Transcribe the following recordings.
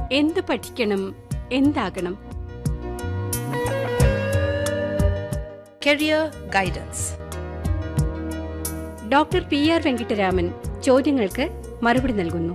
എന്ത് പഠിക്കണം എന്താകണം Career Guidance. Doctor P R Venkittaraman ചോദ്യങ്ങൾക്ക് മറുപടി നൽകുന്നു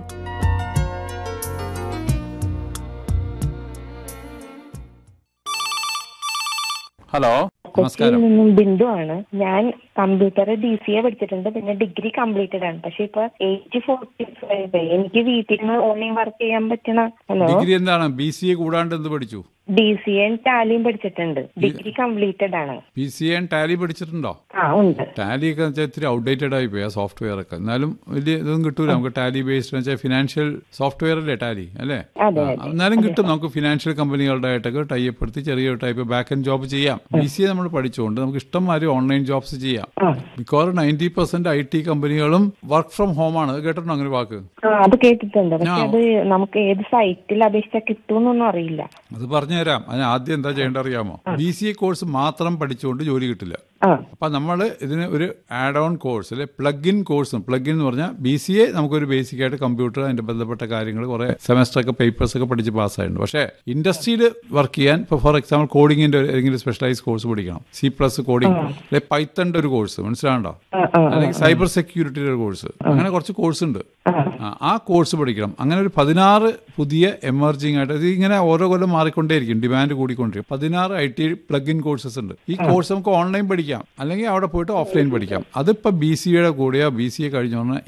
ഹലോ കൊച്ചിയിൽ നമസ്കാരം നിന്നും ബിന്ദു ആണ് ഞാൻ കമ്പ്യൂട്ടർ ഡി സി എ പഠിച്ചിട്ടുണ്ട് പിന്നെ ഡിഗ്രി കംപ്ലീറ്റഡ് ആണ് പക്ഷെ ഇപ്പൊ ഏജ് ഫോർട്ടി ഫൈവ് എനിക്ക് വീട്ടിൽ നിന്ന് ഓൺലൈൻ വർക്ക് ചെയ്യാൻ പറ്റണ ഹലോ ഡിഗ്രി എന്താണ് ബി സി എ കൂടാണ്ട് എന്ത് പഠിച്ചു ഡി സി എ ടാലിയും പഠിച്ചിട്ടുണ്ട് ഡിഗ്രി കംപ്ലീറ്റഡ് ആണ് ബി സി എ ടാലി പഠിച്ചിട്ടുണ്ടോ ആ ഉണ്ട് ടാലി ഒക്കെ വെച്ചാൽ ഇത്തിരി ഔട്ട്ഡേറ്റഡ് ആയി പോയി ആ സോഫ്റ്റ്വെയർ ഒക്കെ എന്നാലും വലിയ ഇതൊന്നും കിട്ടൂല നമുക്ക് ടാലി ബേസ്ഡ് വെച്ചാൽ ഫിനാൻഷ്യൽ സോഫ്റ്റ്വെയർ അല്ലേ ടാലി അല്ലേ അതെ, ആ, എന്നാലും കിട്ടും നമുക്ക് ഫിനാൻഷ്യൽ കമ്പനികളുടെ ആയിട്ടൊക്കെ ടൈപ്പെടുത്തി ചെറിയ ടൈപ്പ് ബാക്ക് ആൻഡ് ജോബ് ചെയ്യാം ബി സി എ നമ്മൾ പഠിച്ചുകൊണ്ട് നമുക്ക് ഇഷ്ടംമാതിരി ഓൺലൈൻ ജോബ്സ് ചെയ്യാം because ninety percent I T കമ്പനികളും വർക്ക് ഫ്രം ഹോം ആണ് കേട്ടിട്ടുണ്ടോ അങ്ങനെ വാക്ക് ആ അത് കേട്ടിട്ടുണ്ട് പക്ഷെ ആ. അത് നമുക്ക് ഏത് സൈറ്റിൽ അപേക്ഷിച്ചാൽ കിട്ടുമെന്നൊന്നും അറിയില്ല അത് പറഞ്ഞുതരാം അതിന് ആദ്യം എന്താ ചെയ്യേണ്ട അറിയാമോ ബി സി എ കോഴ്സ് മാത്രം പഠിച്ചുകൊണ്ട് ജോലി കിട്ടില്ല ആ അപ്പം നമ്മൾ ഇതിന് ഒരു ആഡ് ഓൺ കോഴ്സ് അല്ലെ plug in course plug in എന്ന് പറഞ്ഞാൽ ബി സി എ നമുക്കൊരു ബേസിക് ആയിട്ട് കമ്പ്യൂട്ടർ അതിന്റെ ബന്ധപ്പെട്ട കാര്യങ്ങൾ കുറെ സെമസ്റ്റർ ഒക്കെ പേപ്പേഴ്സ് ഒക്കെ പഠിച്ച് പാസ്സായിട്ടുണ്ട് പക്ഷേ ഇൻഡസ്ട്രിയിൽ വർക്ക് ചെയ്യാൻ ഇപ്പോൾ ഫോർ എക്സാമ്പിൾ കോഡിങ്ങിന്റെ ഏതെങ്കിലും സ്പെഷ്യലൈസ് കോഴ്സ് പഠിക്കണം സി പ്ലസ് കോഡിംഗ് അല്ലെ പൈത്തന്റെ ഒരു കോഴ്സ് മനസ്സിലാണ്ടോ ആ ആ അല്ലെങ്കിൽ സൈബർ സെക്യൂരിറ്റിയുടെ ഒരു കോഴ്സ് അങ്ങനെ കുറച്ച് കോഴ്സ് ഉണ്ട് ആ, ആ കോഴ്സ് പഠിക്കണം അങ്ങനെ ഒരു പതിനാറ് പുതിയ എമർജിങ് ആയിട്ട് ഇത് ഇങ്ങനെ ഓരോ കൊല്ലം മാറിക്കൊണ്ടേയിരിക്കും ഡിമാൻഡ് കൂടിക്കൊണ്ടിരിക്കും പതിനാറ് I T plug in courses ഉണ്ട് ഈ കോഴ്സ് നമുക്ക് ഓൺലൈൻ പഠിക്കാം അല്ലെങ്കിൽ അവിടെ പോയിട്ട് ഓഫ്ലൈൻ പഠിക്കാം അതിപ്പോ ബി സി എയുടെ കൂടെയോ ബി സി എ കഴിഞ്ഞ